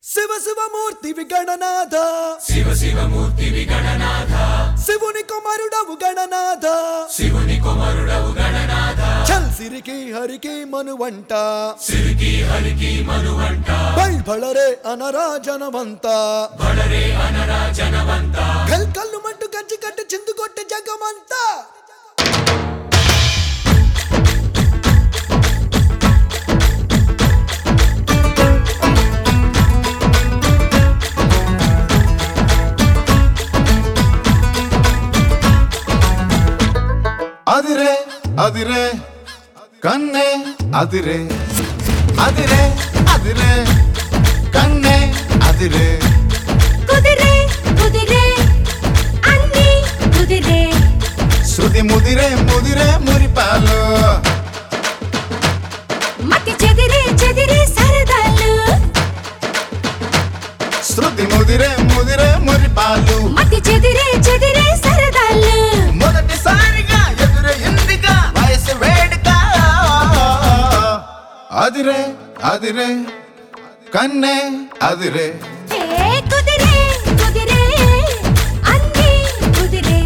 శివ శివమూర్తి విగణనాథ శివ శివమూర్తి విగణనాథ శివుని కుమారుడవు గణనాథ శివుని కుమరుడవు గణనాథ చల్ సిరికి హరికి మనువంట సిరికి హరికి మనువంట బళ్ బళరే అనరా జనమంత బడరే అనరా జనవంత కల్ కల్లు మంటు కంచి కట్టు చిందు కొట్టే జగమంతా అదిరే అదిరే కన్నే అదిరే అదిరే అదిరే కన్నే అదిరే కుదిరే కుదిరే అన్ని కుదిరే శృతి ముదిరే ముదిరే మురిపాలు మతి చెదిరే చెదిరే సరదాలు శృతి ముదిరే ముదిరే మురిపాలు మతి చెదిరే చెదిరే సరదాలు మొదటిసారిగా ఎదురే ఇందిగా వయసు వేడుక అదిరే అదిరే కన్నే అదిరే ఏ కుదిరే కుదిరే అన్ని కుదిరే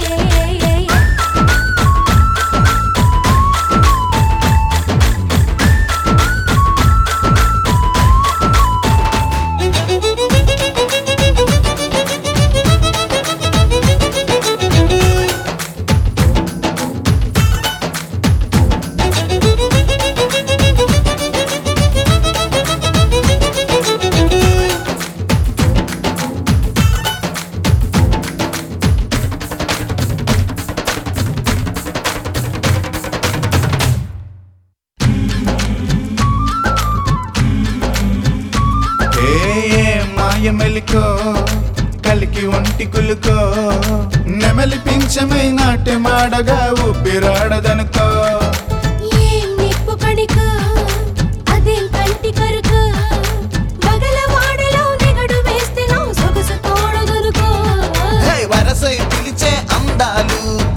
ఏ ఏ మాయ మెలికో కలికి ఒంటి కులుకో నెమలి పింఛమై నాట్య మాడగా ఊపిరాడదనుకో ఏం నిప్పు కణిక అదేం కంటి కరుక బగలవాడలో నిగడు వేస్తే నా సొగసు తోడగలుకో హే వరసై పిలిచే అందాలు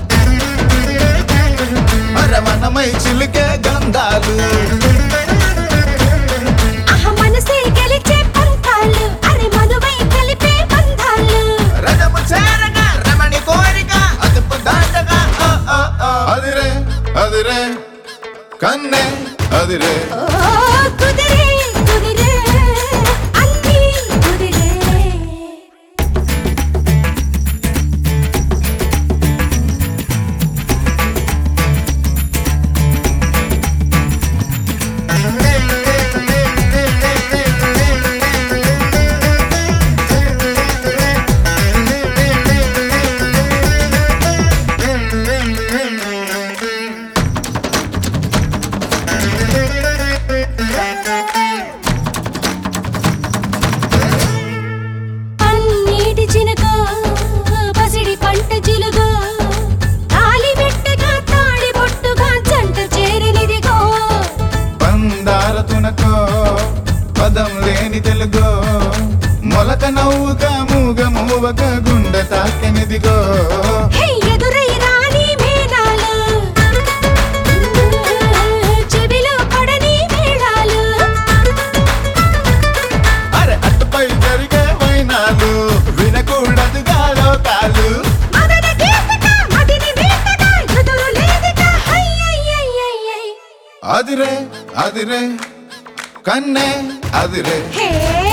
మరవనమై చిలికే గంధాలు అహ మనసే గెలిచే పంతాలు అరే మధువై కలిపే బంధాలు రథము చేరగా రమణి కోరిక అదుపు దాటగా ఆ, ఆ, ఆ. అదిరే అదిరే కన్నే అదిరే ఓ కుదిరే కుదిరే అన్ని కుదిరే అన్నిటి చినక పసిడి పంట జిలుగు తాలి పెట్టగా తాడి బొట్టుగా జంట చేరనిదిగో బందార తునకో పదం లేని తెలుగో మొలక నవ్వుగా మూగ మూవక గుండె తాకెనిదిగో హే ఎదురై రాని మేనాలు చెవిలో పడని మేళాలు అరే అటుపై జరిగే వైనాలు వినకూడదుగా లోకాలు మదన గీతక మదిని వీతక ఎదురు లేదిక హయ్యయ్యయ్యయ్యయ్ అదిరే అదిరే కన్నే అదిరే హే